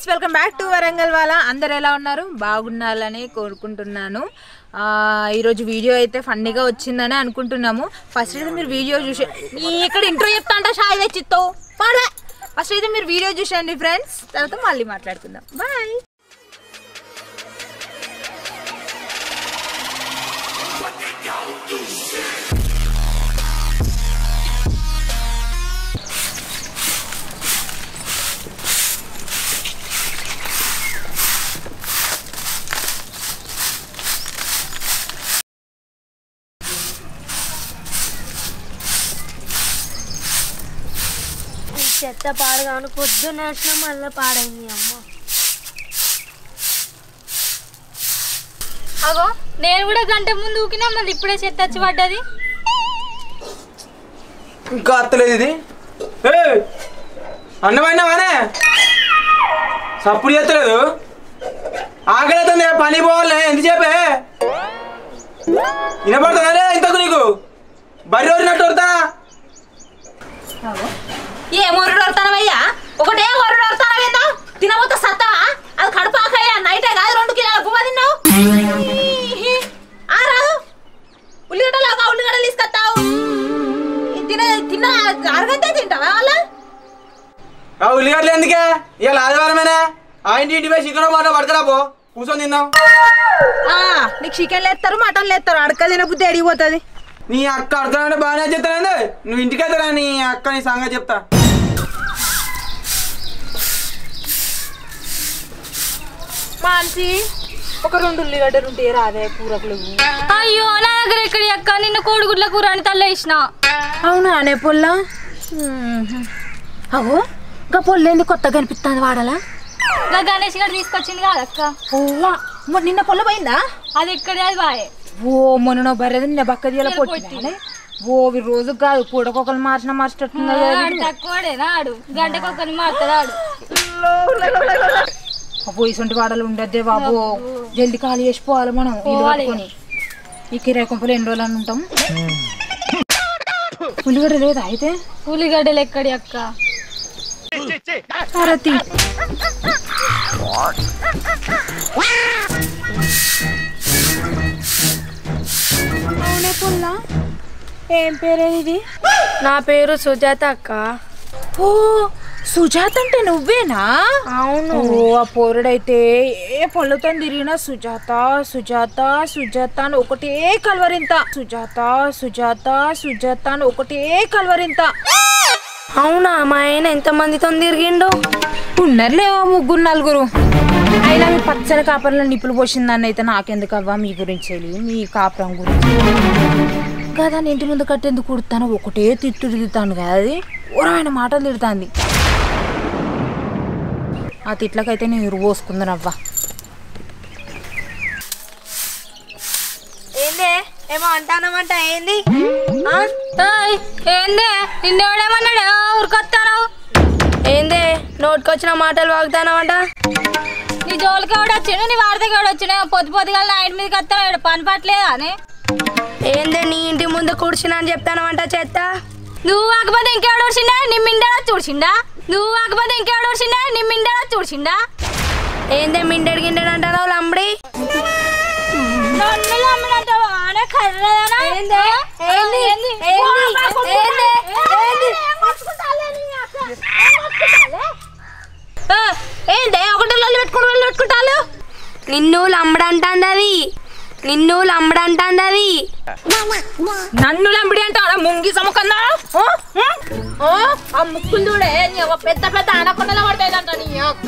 Friends welcome back to Warangal వాళ్ళ అందరు ఎలా ఉన్నారు బాగుండాలని కోరుకుంటున్నాను ఆ, ఈరోజు వీడియో అయితే ఫన్నీగా వచ్చిందని అనుకుంటున్నాము ఫస్ట్ అయితే మీరు వీడియో చూసే నీ ఇక్కడ ఇంట్రో చెప్తా అంట షాయి తెచ్చితో పాడే ఫస్ట్ అయితే మీరు వీడియో చూసండి ఫ్రెండ్స్ తర్వాత మళ్ళీ మాట్లాడుకుందాం బాయ్ ఈ చెత్త పాడగాను పొద్దున్న వేసిన మళ్ళీ పాడైంది అమ్మ అగో నేను కూడా గంట ముందు ఊకినా మళ్ళీ ఇప్పుడే చెత్త వచ్చి పడ్డది ఇంకా అత్తలేదు ఇది ఏయ్! అన్నమైనావానే సప్పుడు చేస్తలేదు ఆకలితుంది పని పోవాలి ఎంత చెప్పే వినపడుతుందా ఇంతకు నీకు బరి రోజునట్టు వరుతానా ఏ మొరుడు వస్తానవయ్యా ఒకటే మొరుడు వస్తానవేందా తినబోతే సత్తవా అది కడుపు ఆకయ్యా నైటే కాదు రెండు కిలోల పువ్వ తిన్నావు ఆ రాదు ఉల్లిగడ్డలు ఒక ఉల్లిగడ్డలు తీసుకొస్తావు ఈ తిన తిన్న అరగంటే తింటావా వాళ్ళ ఆ ఉల్లిగడ్డలు ఎందుకే ఇవాళ ఆదివారమేనా ఆ ఇంటి ఇంటి పోయి చికెన్ మాట పడకరా పో కూర్చొని తిన్నాం ఆ, నీకు చికెన్ లేస్తారు మటన్ లేస్తారు అడక తినబుద్ధి అడిగిపోతుంది నీ అక్క అర్థమంటే బాగానే చెప్తానండి నువ్వు ఇంటికి వెళ్తారా నీ అక్క నీ సంగతి చెప్తా మాన్సి ఒక రెండు ఉల్లిగడ్డలు ఉంటే రాదే కూరకు అయ్యో నా దగ్గర ఎక్కడ అక్క నిన్న కోడిగుడ్ల కూర అని తల్లేసిన అవునా అనే పొల్ల అవో ఇంకా పొల్లు ఎందుకు కొత్తగా కనిపిస్తుంది వాడలా నా గణేష్ గారు తీసుకొచ్చింది కాదక్క ఓవా మరి నిన్న పొల్ల పోయిందా అది ఎక్కడే అది బాయే ఓ మొన్న బర్రెది నిన్న బక్క తీయాల పొట్టి ఓ ఈ రోజు కాదు పూటకొకరు మార్చిన మార్చేటట్టుందా ఆడు తక్కువడేనా ఆడు గంటకు ఒకరిని మారుతాడు ఆడు అబ్బో ఇసొంటి వాడలు ఉండద్దే బాబు జల్ది ఖాళీ చేసిపోవాలి మనం ఇల్లు పోవాలి. కట్టుకొని ఈ కిరాయి కొంపలు ఎన్ని రోజులు అని ఉంటాం ఉల్లిగడ్డ లేదా అయితే ఉల్లిగడ్డలు ఎక్కడి అక్క భారతి అవునే పుల్ల ఏం పేరే ఇది నా పేరు సుజాత అక్క ఓ సుజాత అంటే నువ్వేనా అవును ఓ ఆ పోరుడైతే ఏ పళ్ళతో తిరిగినా సుజాత సుజాత సుజాత అని ఒకటే కలవరింత సుజాత సుజాత సుజాత అని ఒకటే కలవరింత అవునా మా ఆయన ఎంత మందితో తిరిగిండు ఉన్నారులేవో ముగ్గురు నలుగురు అయినా మీ పచ్చని కాపర్లో నిప్పులు పోసిందని అయితే నాకెందుకు అవ్వా మీ గురించి తెలియదు మీ కాపురం గురించి కదా నేను ఇంటి ముందు కట్టేందుకు కుడతాను ఒకటే తిట్టు తిడతాను కదా అది ఊరమైన మాటలు తిడుతుంది ఆ తిట్లకైతే నేను ఇరుగు పోసుకుందాను అవ్వా ఏందే ఏమో అంటానమంట ఏంది ఏయ్, ఏందే నిన్నెవడేమన్నాడు ఊరికొస్తాను ఏందే నోటికొచ్చిన మాటలు వాగుతానమంట నీ జోలికి ఎవడు వచ్చిండు నీ వాడికి ఎవడు వచ్చిండు పొద్దు పొద్దుగా నా ఇంటి మీదకి వస్తాడు పని పట్టలేదా అని ఏందే నీ ఇంటి ముందు కూర్చున్నా అని చెప్తానమంట చెత్త నువ్వు కాకపోతే ఇంకెవడు వచ్చిండా నీ మిండడా చూడ్చిండా నువ్వు కాకపోతే ఇంకెవడు వచ్చిండా నీ మిండడా చూడ్చిండా ఏందే మిండెడు గిండెడు అంటావు లంబడి నన్ను నమ్మినంటావా? అనే కర్రదానా? ఏందే? ఏంది? ఏంది? ఏంది? ఓ, అబ్బా, ఏంది? ఏంది? ఏం కొట్టుకుంటాలే నీ అక్క? ఏం కొట్టుకుంటాలే? ఏ, ఏందే ఒకటి లొల్లి పెట్టుకుంటూ లొల్లి పెట్టుకుంటాలు నిన్ను లంబడంటాంది అది నిన్ను లంబడంటాంది అది నన్ను లంబడి అంటావా ముంగి సముఖందా ఆ ముక్కులు చూడే నీ అవ్వ పెద్ద పెద్ద అనకొండలా పడతాయిదంట నీ అక్క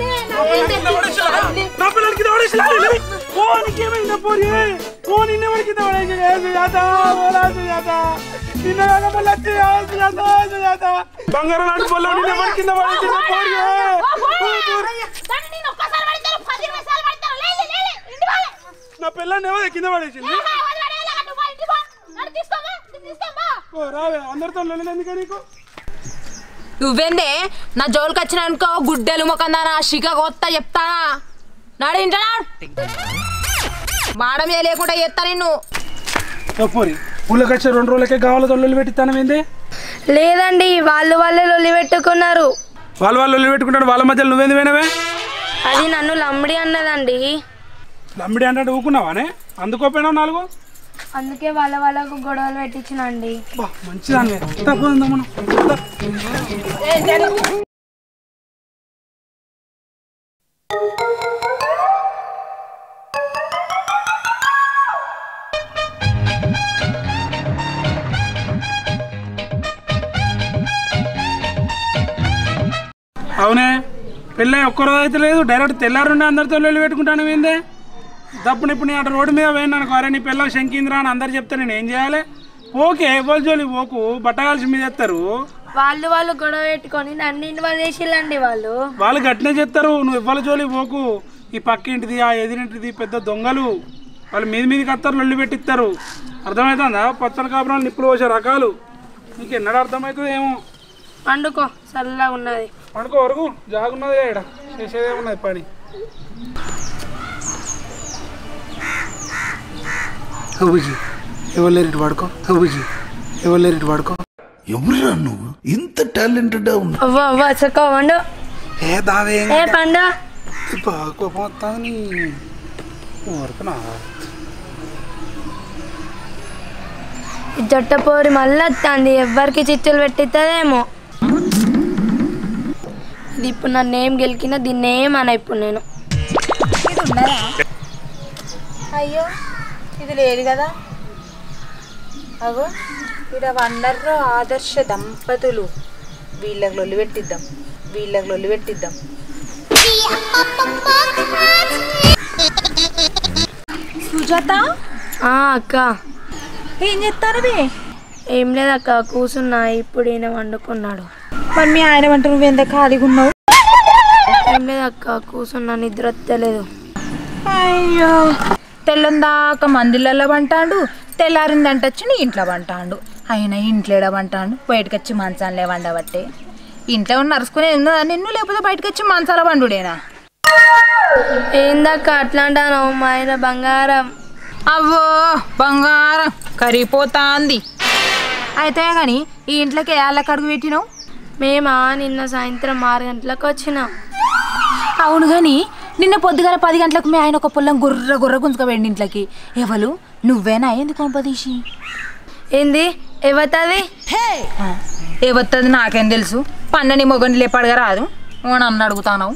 నా పిల్లలకి ఓ నీకేమైందా పోరి ఓ నిన్నెవరికి సుజాత ఓలా సుజాత నిన్న దాకా మళ్ళీ వచ్చి ఆ సుజాత సుజాత బంగారం నాటి పొలం నిన్నెవరి కింద పడేసిందా పోరి దాన్ని నేను ఒక్కసారి పడితే పది ఇరవై సార్లు పడతాను లేలే లేలే ఇంటి వాళ్ళే నా పిల్లని ఎవరు కింద పడేసింది ఓ రావే అందరితో లొల్లి ఎందుకు నీకు నువ్వేందే నా జోలికి వచ్చిన అనుకో గుడ్డలు మొకందానా షిక కొత్త చెప్తానా నాడు ఇంటనా మాడం లేకుండా చేస్తా నిన్ను పోరి ఊళ్ళకి వచ్చే రెండు రోజులకే కావాలో తొల్లలు పెట్టిస్తాను ఏంది లేదండి వాళ్ళు వాళ్ళే లొల్లి పెట్టుకున్నారు వాళ్ళు వాళ్ళు లొల్లి పెట్టుకుంటాడు వాళ్ళ మధ్యలో నువ్వేంది పోయినవే అది నన్ను లంబడి అన్నదండి లమ్మిడి అంటే ఊకున్నావానే అందుకోపోయినా నాలుగు అందుకే వాళ్ళ వాళ్ళకు గొడవలు పెట్టించినండి బా మంచిదాన్ని తప్పదా మనం దా. అవునే పెళ్ళి ఒక్కరోజు అయితే లేదు డైరెక్ట్ తెల్లారుండి అందరితో వెళ్ళి పెట్టుకుంటాను ఏందే తప్పుడు ఇప్పుడు నేను అటు రోడ్డు మీద పోయినాను అరే నీ పిల్లలు శంకింద్రా అని అందరు చెప్తే నేను ఏం చేయాలి ఓకే ఎవరి జోలి పోకు బట్టగాల్సి మీద ఎత్తారు వాళ్ళు వాళ్ళు గొడవ పెట్టుకొని నన్ను ఇన్వాల్వ్ చేసిల్లండి వాళ్ళు వాళ్ళు గట్టినే చెప్తారు నువ్వు ఇవ్వాలి జోలి పోకు ఈ పక్కింటిది ఆ ఎదిరింటిది పెద్ద దొంగలు వాళ్ళు మీద మీదకి వస్తారు లొల్లి పెట్టిస్తారు అర్థమవుతుందా పచ్చని కాపురాలు నిప్పులు పోసే రకాలు నీకు ఎన్నడూ అర్థమవుతుంది ఏమో వండుకో చల్లగా ఉన్నది అనుకో వరకు జాగున్నది ఇక్కడ చేసేదే ఉన్నది పని అబుజీ ఎవరు లేరు వాడుకో అబుజీ ఎవరు లేరు వాడుకో ఎవరురా నువ్వు ఇంత టాలెంటెడ్ ఉన్నా అవ్వ అవ్వ చక్క వండు ఏ దావే ఏ పండు కోపం వస్తుంది ఊరుకున్నా ఈ జొట్టపోరి మళ్ళీ వస్తుంది ఎవ్వరికి చిచ్చులు పెట్టిస్తుందేమో ఇది ఇప్పుడు నన్ను ఏం గెలికినా దీన్ని ఏమన్నా ఇప్పుడు నేను ఇది ఉన్నదా అయ్యో ఇది లేదు కదా అగో ఇక్కడ వండర్లో ఆదర్శ దంపతులు వీళ్ళకి లొల్లి పెట్టిద్దాం వీళ్ళకి లొల్లి పెట్టిద్దాం సుజాత ఆ, అక్క ఏం చెప్తానది ఏం లేదు అక్క కూసున్నా ఇప్పుడు ఈయన వండుకున్నాడు మరి మీ ఆయన వంట నువ్వు ఎంత ఖాళీగా ఉన్నావు ఏం లేదు అక్క కూసున్నా నిద్ర వస్తలేదు అయ్యో తెల్లందాక మందిళ్ళల్లో వంటాడు తెల్లారిందంట వచ్చి నీ ఇంట్లో వంటాడు అయినా ఇంట్లో వంటాడు బయటకు వచ్చి మంచాలే వండబట్టే ఇంట్లో ఉన్న నరుసుకునేది ఉన్నదా నిన్ను లేకపోతే బయటకు వచ్చి మంచాల వండుడేనా ఏందక్క అట్లా అంటాను మా ఆయన బంగారం అవ్వో బంగారం కరిగిపోతాంది అయితే కానీ ఈ ఇంట్లోకి ఏళ్ళకి అడుగు పెట్టినావు మేమా నిన్న సాయంత్రం ఆరు గంటలకు వచ్చినాం అవును కానీ నిన్న పొద్దుగాల పది గంటలకు మీ ఆయన ఒక పొలం గుర్ర గుర్ర గుంజుకోబెండి ఇంట్లోకి ఎవరు నువ్వేనా ఎందుకు కొంపదీసి ఏంది ఎవతది ఏ వస్తుంది నాకేం తెలుసు పన్నని మొగని లేపడగా రాదు ఓ నన్ను అడుగుతాను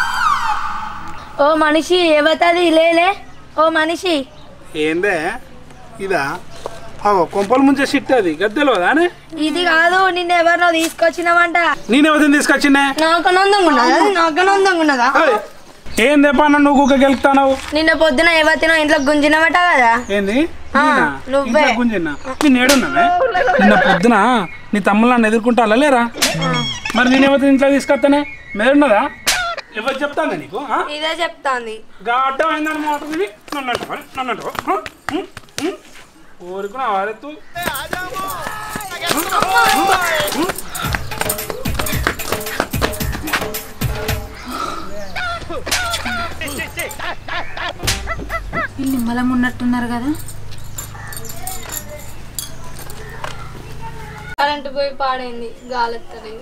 ఓ మనిషి ఎవతది లేలే ఓ మనిషి ఏందే ఇదా అగో కొంపల ముంచే సిట్ అది గద్దెలోదా ఇది కాదు నిన్న ఎవరినో తీసుకొచ్చినావంట నేనెవరిని తీసుకొచ్చిందే నాకు నందంగా ఉన్నదా నాకు నందంగా ఉన్నదా ఏయ్, ఏం తెప్పన్న నువ్వు కుక్క గెలుపుతావు నిన్న పొద్దున ఎవతినో ఇంట్లో గుంజినవట కదా ఏంది ఆ, నేనా? నువ్వే. ఇంట్లో గుంజిన్నా నేను ఏడున్నావే నిన్న పొద్దున నీ తమ్ముళ్ళు నన్ను ఎదుర్కొంటా లేరా మరి నేను ఎవరిని ఇంట్లో తీసుకొస్తానే మేరున్నదా ఎవరు చెప్తాను నీకు ఆ? ఇదే చెప్తాంది గా అడ్డం అయిందని మాట ఇది నన్ను అంటావా నన్ను అంటావా ఆ? ఉం? ఉం? ఊరుకున్నా వారెత్తు వీళ్ళు నిమ్మలం ఉన్నట్టున్నారు కదా కరెంటు పోయి పాడైంది గాలెత్తలేదు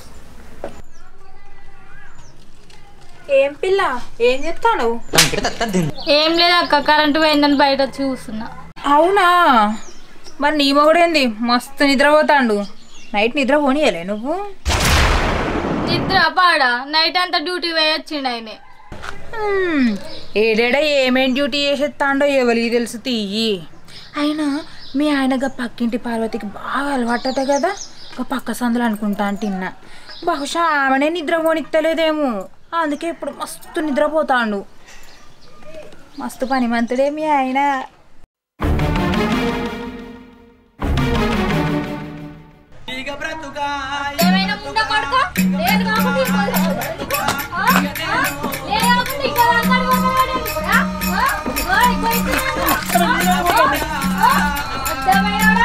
ఏం పిల్ల ఏం చెప్తాను ఏం లేదు అక్క కరెంటు పోయిందని బయట వచ్చి కూర్చున్నా అవునా మరి నీ మొగుడేంది మస్తు నిద్రపోతాండు నైట్ నిద్ర పోనీయలే నువ్వు నిద్ర పాడ నైట్ అంతా డ్యూటీ పోయొచ్చిండు ఆయనే హ్మ్, ఏడేడ ఏమేం డ్యూటీ చేసేస్తాండో ఎవరికి తెలుసు తీయి అయినా మీ ఆయనగా పక్కింటి పార్వతికి బాగా అలవాటట కదా ఒక పక్క సందులు అనుకుంటా అంటున్నా బహుశా ఆమెనే నిద్ర పోనిత్తలేదేమో అందుకే ఇప్పుడు మస్తు నిద్రపోతాండు మస్తు పనిమంతుడే మీ ఆయన ఏమైనా ముందా కొడుకో? లేదు కాబట్టి ఇంకో- ఆ? ఆ? లేదు కాబట్టి ఇంకో వాడు వాడు కూడా? ఆ? ఓయ్, కొడుకున్నాడు. ఆ? ఆ? అర్థమైనాడా?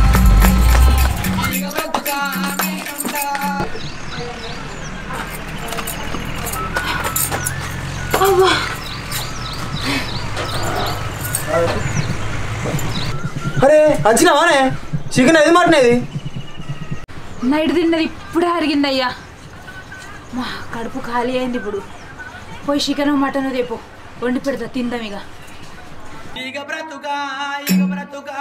అరే వచ్చినావానే చికెన్ ఏది మటనేది నైట్ తిన్నది ఇప్పుడే అరిగిందయ్యా మా కడుపు ఖాళీ అయింది ఇప్పుడు పోయి చికెన్ మటన్ రేపు వండి పెడతా తిందాం ఇక ఇక బ్రతుక ఇక బ్రతుక